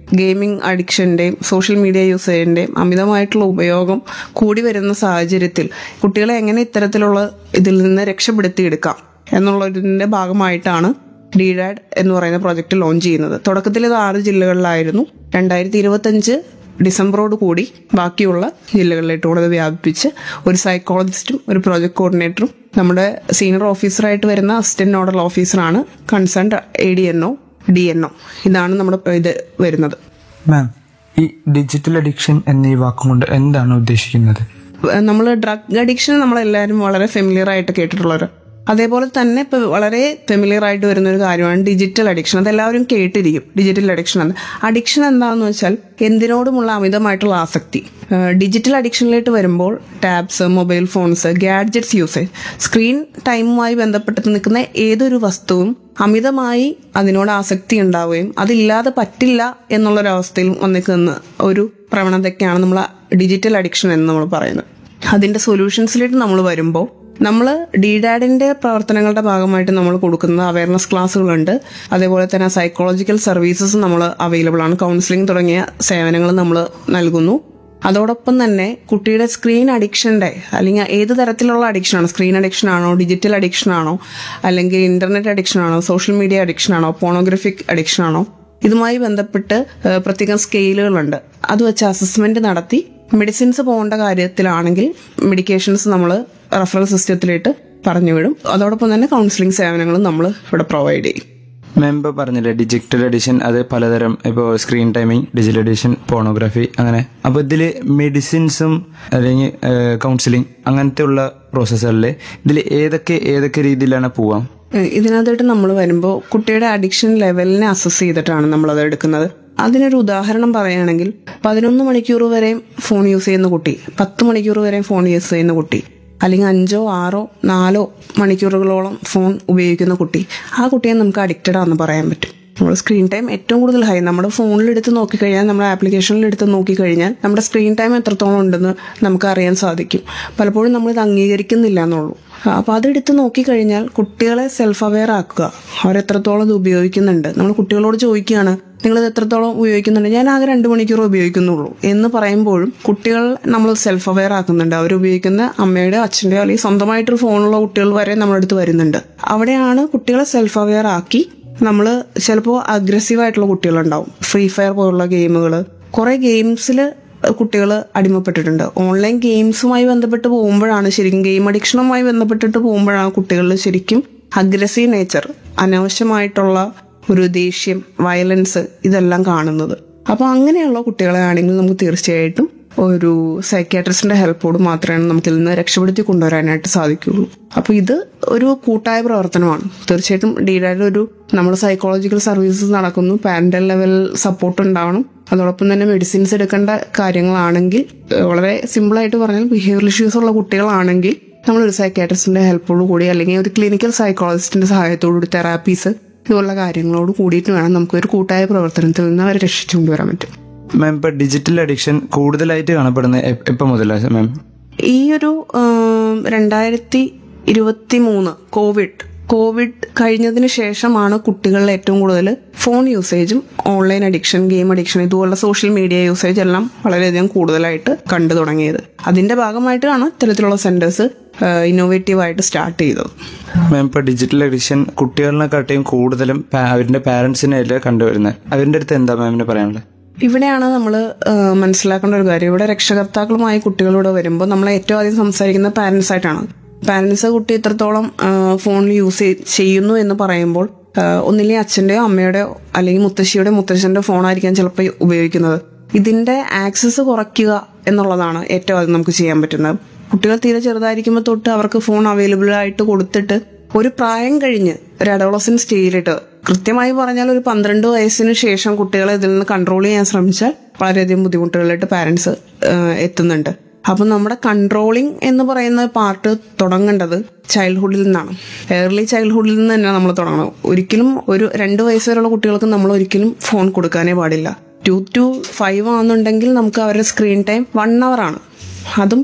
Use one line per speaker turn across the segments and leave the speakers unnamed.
gaming അഡിക്ഷൻ്റെയും social media യൂസേജിൻ്റെയും അമിതമായിട്ടുള്ള ഉപയോഗം കൂടി വരുന്ന സാഹചര്യത്തിൽ കുട്ടികളെ എങ്ങനെ ഇത്തരത്തിലുള്ള ഇതിൽ നിന്ന് രക്ഷപ്പെടുത്തിയെടുക്കാം എന്നുള്ളതിൻ്റെ ഭാഗമായിട്ടാണ് ഡിഡാഡ് എന്ന് പറയുന്ന പ്രോജക്റ്റ് ലോഞ്ച് ചെയ്യുന്നത് തുടക്കത്തിൽ ഇത് ആറ് ജില്ലകളിലായിരുന്നു രണ്ടായിരത്തി ഇരുപത്തഞ്ച് ഡിസംബറോട് കൂടി ബാക്കിയുള്ള ജില്ലകളിലേട്ടുകൂടെ അത് വ്യാപിപ്പിച്ച് ഒരു സൈക്കോളജിസ്റ്റും ഒരു പ്രോജക്ട് കോർഡിനേറ്ററും നമ്മുടെ സീനിയർ ഓഫീസറായിട്ട് വരുന്ന അസിസ്റ്റന്റ് നോഡൽ ഓഫീസറാണ് concerned A D N O D N O ഇതാണ് നമ്മുടെ ഇത് വരുന്നത്
മാം ഈ ഡിജിറ്റൽ അഡിക്ഷൻ എന്നീ വാക്കുകൊണ്ട് എന്താണ് ഉദ്ദേശിക്കുന്നത്
നമ്മൾ ഡ്രഗ് അഡിക്ഷൻ നമ്മളെല്ലാവരും വളരെ ഫെമിലിയർ ആയിട്ട് കേട്ടിട്ടുള്ളവർ അതേപോലെ തന്നെ ഇപ്പൊ വളരെ ഫെമിലിയർ ആയിട്ട് വരുന്ന ഒരു കാര്യമാണ് ഡിജിറ്റൽ അഡിക്ഷൻ അതെല്ലാവരും കേട്ടിരിക്കും ഡിജിറ്റൽ അഡിക്ഷൻ എന്ന് അഡിക്ഷൻ എന്താണെന്ന് വെച്ചാൽ എന്തിനോടുമുള്ള അമിതമായിട്ടുള്ള ആസക്തി ഡിജിറ്റൽ അഡിക്ഷനിലേക്ക് വരുമ്പോൾ tabs mobile phones gadgets usage screen ടൈമുമായി ബന്ധപ്പെട്ട് നിൽക്കുന്ന ഏതൊരു വസ്തുവും അമിതമായി അതിനോട് ആസക്തി ഉണ്ടാവുകയും അതില്ലാതെ പറ്റില്ല എന്നുള്ളൊരവസ്ഥയിൽ വന്നിക്കുന്ന ഒരു പ്രവണതയ്ക്കാണ് നമ്മൾ ഡിജിറ്റൽ അഡിക്ഷൻ എന്ന് നമ്മൾ പറയുന്നത് അതിന്റെ സൊല്യൂഷൻസിലേക്ക് നമ്മൾ വരുമ്പോൾ നമ്മൾ ഡിഡാഡിന്റെ പ്രവർത്തനങ്ങളുടെ ഭാഗമായിട്ട് നമ്മൾ കൊടുക്കുന്ന അവയർനെസ് ക്ലാസ്സുകളുണ്ട് അതേപോലെ തന്നെ സൈക്കോളജിക്കൽ സർവീസസ് നമ്മൾ അവൈലബിൾ ആണ് കൗൺസിലിംഗ് തുടങ്ങിയ സേവനങ്ങൾ നമ്മൾ നൽകുന്നു അതോടൊപ്പം തന്നെ കുട്ടിയുടെ സ്ക്രീൻ അഡിക്ഷന്റെ അല്ലെങ്കിൽ ഏത് തരത്തിലുള്ള അഡിക്ഷനാണ് സ്ക്രീൻ അഡിക്ഷൻ ആണോ ഡിജിറ്റൽ അഡിക്ഷൻ ആണോ അല്ലെങ്കിൽ ഇന്റർനെറ്റ് അഡിക്ഷൻ ആണോ സോഷ്യൽ മീഡിയ അഡിക്ഷൻ ആണോ പോണോഗ്രഫിക് അഡിക്ഷൻ ആണോ ഇതുമായി ബന്ധപ്പെട്ട് ഏഹ്, പ്രത്യേകം സ്കെയിലുകളുണ്ട് അത് വെച്ച് അസസ്മെന്റ് നടത്തി മെഡിസിൻസ് പോകേണ്ട കാര്യത്തിലാണെങ്കിൽ മെഡിക്കേഷൻസ് നമ്മൾ റെഫറൽ സിസ്റ്റത്തിലിട്ട് പറഞ്ഞു വിടും അതോടൊപ്പം തന്നെ കൗൺസിലിംഗ് സേവനങ്ങളും നമ്മൾ ഇവിടെ പ്രൊവൈഡ് ചെയ്യും
മാം ഇപ്പോൾ പറഞ്ഞില്ലേ ഡിജിറ്റൽ എഡിഷൻ അത് പലതരം ഇപ്പോൾ screen timing digital addiction pornography അങ്ങനെ അപ്പോൾ ഇതിൽ മെഡിസിൻസും അല്ലെങ്കിൽ കൗൺസിലിംഗ് അങ്ങനത്തെ ഉള്ള പ്രോസസ്സുകളിൽ ഇതിൽ ഏതൊക്കെ ഏതൊക്കെ രീതിയിലാണ് പോവാം
ഏഹ് ഇതിനകത്തായിട്ട് നമ്മൾ വരുമ്പോൾ കുട്ടിയുടെ അഡിക്ഷൻ ലെവലിനെ അസസ് ചെയ്തിട്ടാണ് നമ്മളത് എടുക്കുന്നത് അതിനൊരു ഉദാഹരണം പറയുകയാണെങ്കിൽ പതിനൊന്ന് മണിക്കൂർ വരെയും ഫോൺ യൂസ് ചെയ്യുന്ന കുട്ടി പത്ത് മണിക്കൂർ വരെയും ഫോൺ യൂസ് ചെയ്യുന്ന കുട്ടി അല്ലെങ്കിൽ അഞ്ചോ ആറോ നാലോ മണിക്കൂറുകളോളം ഫോൺ ഉപയോഗിക്കുന്ന കുട്ടി ആ കുട്ടിയെ നമുക്ക് അഡിക്റ്റഡ് ആണെന്ന് പറയാൻ പറ്റും നമ്മൾ സ്ക്രീൻ ടൈം ഏറ്റവും കൂടുതൽ ഹൈ നമ്മുടെ ഫോണിൽ എടുത്ത് നോക്കിക്കഴിഞ്ഞാൽ നമ്മുടെ ആപ്ലിക്കേഷനിൽ എടുത്ത് നോക്കിക്കഴിഞ്ഞാൽ നമ്മുടെ സ്ക്രീൻ ടൈം എത്രത്തോളം ഉണ്ടെന്ന് നമുക്ക് അറിയാൻ സാധിക്കും പലപ്പോഴും നമ്മളിത് അംഗീകരിക്കുന്നില്ല എന്നുള്ളൂ അപ്പോൾ അതെടുത്ത് നോക്കിക്കഴിഞ്ഞാൽ കുട്ടികളെ സെൽഫ് അവെയർ ആക്കുക അവരെത്രത്തോളം ഇത് ഉപയോഗിക്കുന്നുണ്ട് നമ്മൾ കുട്ടികളോട് ചോദിക്കുകയാണ് നിങ്ങളിത് എത്രത്തോളം ഉപയോഗിക്കുന്നുണ്ട് ഞാൻ ആകെ രണ്ട് മണിക്കൂർ ഉപയോഗിക്കുന്നുള്ളൂ എന്ന് പറയുമ്പോഴും കുട്ടികൾ നമ്മൾ സെൽഫ് അവെയർ ആക്കുന്നുണ്ട് അവർ ഉപയോഗിക്കുന്ന അമ്മയുടെ അച്ഛൻ്റെയോ അല്ലെങ്കിൽ സ്വന്തമായിട്ടൊരു ഫോണുള്ള കുട്ടികൾ വരെ നമ്മുടെ അടുത്ത് വരുന്നുണ്ട് അവിടെയാണ് കുട്ടികളെ സെൽഫ് അവെയർ ആക്കി നമ്മൾ ചിലപ്പോൾ അഗ്രസീവ് ആയിട്ടുള്ള കുട്ടികളുണ്ടാവും ഫ്രീ ഫയർ പോലുള്ള ഗെയിമുകൾ കുറെ ഗെയിംസിൽ കുട്ടികൾ അടിമപ്പെട്ടിട്ടുണ്ട് ഓൺലൈൻ ഗെയിംസുമായി ബന്ധപ്പെട്ട് പോകുമ്പോഴാണ് ശരിക്കും ഗെയിം അഡിക്ഷനുമായി ബന്ധപ്പെട്ടിട്ട് പോകുമ്പോഴാണ് കുട്ടികളിൽ ശരിക്കും അഗ്രസീവ് നേച്ചർ അനാവശ്യമായിട്ടുള്ള ഒരു ദേഷ്യം വയലൻസ് ഇതെല്ലാം കാണുന്നത് അപ്പോൾ അങ്ങനെയുള്ള കുട്ടികളെ ആണെങ്കിൽ നമുക്ക് തീർച്ചയായിട്ടും ഒരു സൈക്യാട്രിസ്റ്റിന്റെ ഹെൽപ്പോട് മാത്രമേ നമുക്ക് ഇതിൽ നിന്ന് രക്ഷപ്പെടുത്തി കൊണ്ടുവരാനായിട്ട് സാധിക്കുകയുള്ളൂ അപ്പോൾ ഇത് ഒരു കൂട്ടായ പ്രവർത്തനമാണ് തീർച്ചയായിട്ടും ഡിഡായുടെ ഒരു നമ്മൾ സൈക്കോളജിക്കൽ സർവീസസ് നടക്കുന്നു പാരന്റൽ ലെവൽ സപ്പോർട്ട് ഉണ്ടാവണം അതോടൊപ്പം തന്നെ മെഡിസിൻസ് എടുക്കേണ്ട കാര്യങ്ങളാണെങ്കിൽ ഏഹ് വളരെ സിമ്പിളായിട്ട് പറഞ്ഞാൽ ബിഹേവിയർ ഇഷ്യൂസ് ഉള്ള കുട്ടികളാണെങ്കിൽ നമ്മളൊരു സൈക്യാട്രിസ്റ്റിന്റെ ഹെൽപ്പോട് കൂടി അല്ലെങ്കിൽ ഒരു ക്ലിനിക്കൽ സൈക്കോളജിസ്റ്റിന്റെ സഹായത്തോടു കൂടി തെറാപ്പീസ് ഇതുപോലുള്ള കാര്യങ്ങളോട് കൂടിയിട്ട് വേണം നമുക്ക് ഒരു കൂട്ടായ പ്രവർത്തനത്തിൽ നിന്ന് അവരെ രക്ഷിച്ചു കൊണ്ടുവരാൻ പറ്റും
മാം ഇപ്പോൾ ഡിജിറ്റൽ അഡിക്ഷൻ കൂടുതലായിട്ട് കാണപ്പെടുന്നത് എ- എപ്പോൾ മുതലാണ് മാം
ഈ ഒരു ആം, രണ്ടായിരത്തി ഇരുപത്തി മൂന്ന് കോവിഡ് കോവിഡ് കഴിഞ്ഞതിന് ശേഷമാണ് കുട്ടികളിൽ ഏറ്റവും കൂടുതൽ ഫോൺ യൂസേജും ഓൺലൈൻ അഡിക്ഷൻ ഗെയിം അഡിക്ഷൻ ഇതുപോലുള്ള സോഷ്യൽ മീഡിയ യൂസേജ് എല്ലാം വളരെയധികം കൂടുതലായിട്ട് കണ്ടു തുടങ്ങിയത് അതിന്റെ ഭാഗമായിട്ടാണ് ഇത്തരത്തിലുള്ള സെന്റേഴ്സ് ഇന്നോവേറ്റീവ് ആയിട്ട് സ്റ്റാർട്ട് ചെയ്തത്
മാം ഇപ്പോൾ ഡിജിറ്റൽ അഡിക്ഷൻ കുട്ടികളിനെക്കാട്ടിയും കൂടുതലും പാ- അവരുടെ പാരന്റ്സിനെയല്ലേ കണ്ടുവരുന്നത് അവരുടെ അടുത്ത് എന്താ മാമിന് പറയാനുള്ളത്
ഇവിടെയാണ് നമ്മൾ മനസ്സിലാക്കേണ്ട ഒരു കാര്യം ഇവിടെ രക്ഷകർത്താക്കളുമായി കുട്ടികളോട് വരുമ്പോൾ നമ്മൾ ഏറ്റവും ആദ്യം സംസാരിക്കുന്ന പാരന്റ്സ് ആയിട്ടാണ് പാരന്റ്സ് കുട്ടി എത്രത്തോളം ഫോണിൽ യൂസ് ചെയ്യുന്നു എന്ന് പറയുമ്പോൾ ആ, ഒന്നില്ലെങ്കിൽ അച്ഛന്റെയോ അമ്മയുടെയോ അല്ലെങ്കിൽ മുത്തശ്ശിയുടെ മുത്തശ്ശന്റെ ഫോണായിരിക്കാം ചിലപ്പോൾ ഉപയോഗിക്കുന്നത് ഇതിന്റെ ആക്സസ് കുറയ്ക്കുക എന്നുള്ളതാണ് ഏറ്റവും ആദ്യം നമുക്ക് ചെയ്യാൻ പറ്റുന്നത് കുട്ടികൾ തീരെ ചെറുതായിരിക്കുമ്പോൾ തൊട്ട് അവർക്ക് ഫോൺ അവൈലബിൾ ആയിട്ട് കൊടുത്തിട്ട് ഒരു പ്രായം കഴിഞ്ഞ് ഒരു അഡോളസൻ സ്റ്റേജിലിട്ട് കൃത്യമായി പറഞ്ഞാൽ ഒരു പന്ത്രണ്ട് വയസ്സിന് ശേഷം കുട്ടികളെ ഇതിൽ നിന്ന് കൺട്രോൾ ചെയ്യാൻ ശ്രമിച്ചാൽ വളരെയധികം ബുദ്ധിമുട്ടുകളിലായിട്ട് പാരന്റ്സ് എത്തുന്നുണ്ട് അപ്പൊ നമ്മുടെ കൺട്രോളിങ് എന്ന് പറയുന്ന പാർട്ട് തുടങ്ങേണ്ടത് ചൈൽഡ്ഹുഡിൽ നിന്നാണ് ഏർലി ചൈൽഡ്ഹുഡിൽ നിന്ന് തന്നെ നമ്മൾ തുടങ്ങണം ഒരിക്കലും ഒരു രണ്ട് വയസ്സ് വരെയുള്ള കുട്ടികൾക്ക് നമ്മൾ ഒരിക്കലും ഫോൺ കൊടുക്കാനേ പാടില്ല ടു ടു ഫൈവ് ആണെന്നുണ്ടെങ്കിൽ നമുക്ക് അവരുടെ സ്ക്രീൻ ടൈം വൺ അവർ ആണ് അതും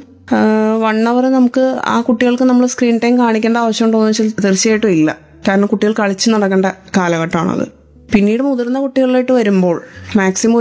വൺ അവർ നമുക്ക് ആ കുട്ടികൾക്ക് നമ്മൾ സ്ക്രീൻ ടൈം കാണിക്കേണ്ട ആവശ്യമുണ്ടോ എന്ന് വെച്ചാൽ തീർച്ചയായിട്ടും ഇല്ല കാരണം കുട്ടികൾ കളിച്ച് നടക്കേണ്ട കാലഘട്ടമാണത് പിന്നീട് മുതിർന്ന കുട്ടികളിലോട്ട് വരുമ്പോൾ മാക്സിമം